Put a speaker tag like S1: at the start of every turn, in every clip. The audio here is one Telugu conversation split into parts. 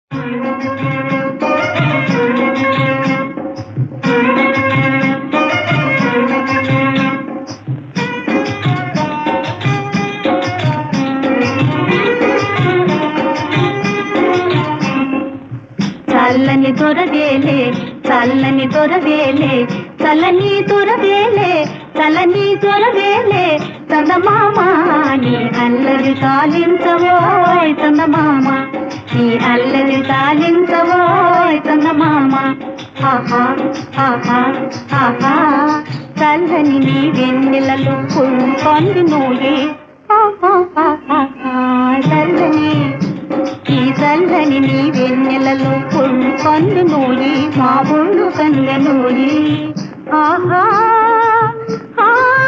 S1: చల్లని దొరవేలే చల్లని దొరవేలే చల్లని దొరవేలే చల్లని దొరవేలే చందమామ నీ అల్లరి తాలించవోయ్ చందమామ నీ అల్లరి తాలించవోయ్ చందమామ ఆహా ఆహా ఆహా చల్లని నీ వెన్నెలలో కొంది నూయే ఆహా ఆహా చల్లని ఈ చల్లని నీ వెన్నెలలో పొళ్ళు కన్ను నూరి మా ఒళ్ళు కన్న నూరి ఆహా ఆ,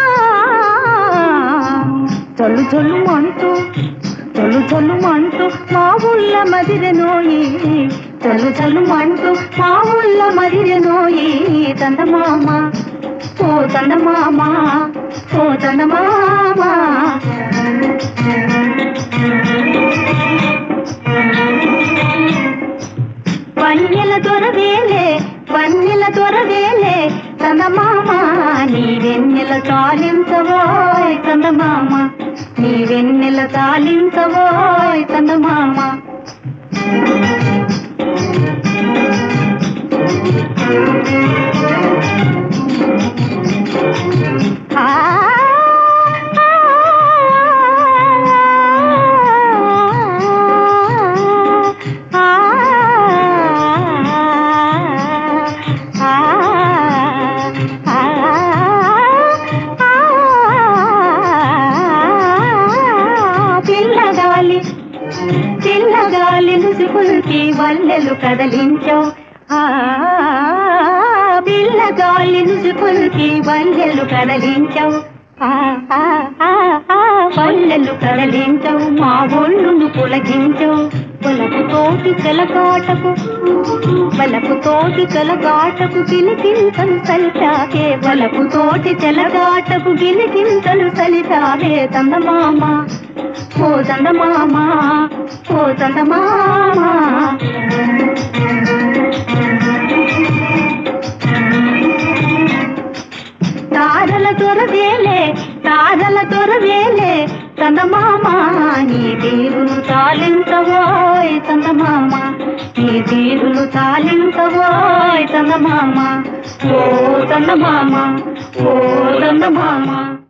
S1: చల్లు చల్లు అంటూ చల్లు చల్లు అంటూ మా ఊళ్ళ మదిరె నోయి చల్లు చల్లు అంటూ మా ఊళ్ళ మదిరె నోయి చందమామ ఓ చందమామ ఓ చందమామ వన్నెల దొరవేలే వన్నెల దొరవేలే చందమామ నీ వెన్నెల తాలించవోయ్ చందమామ నీ వెన్నెల తాలించవోయ్ చందమామ ఆ పిల్లగాలి పిల్లగాలి ముసుగుల్కి వల్లెలు కదలించావు ఆ పిల్లగాలి ముసుగుల్కి వల్లెలు కదలించావు ఆ, ఆ, ఆ, ఆ, వల్లెలు కదలించవు మా ఒళ్ళును పులగించవు పొలకు తోటి చెలగాటకు వలపు తోటి చెలగాటకు గిలిగింతలు సలిచావే వలపు తోటి చెలగాటకు గిలిగింతలు సలిచావే చందమామ ఓ చందమామ ఓ చందమామ తారల దొరవేలే తారల దొరవేలే చందమామ నీ తీరును తాలించవోయ్ చందమామ నీ తీరును తాలించవోయ్ చందమామ ఓ చందమామ ఓ చందమామ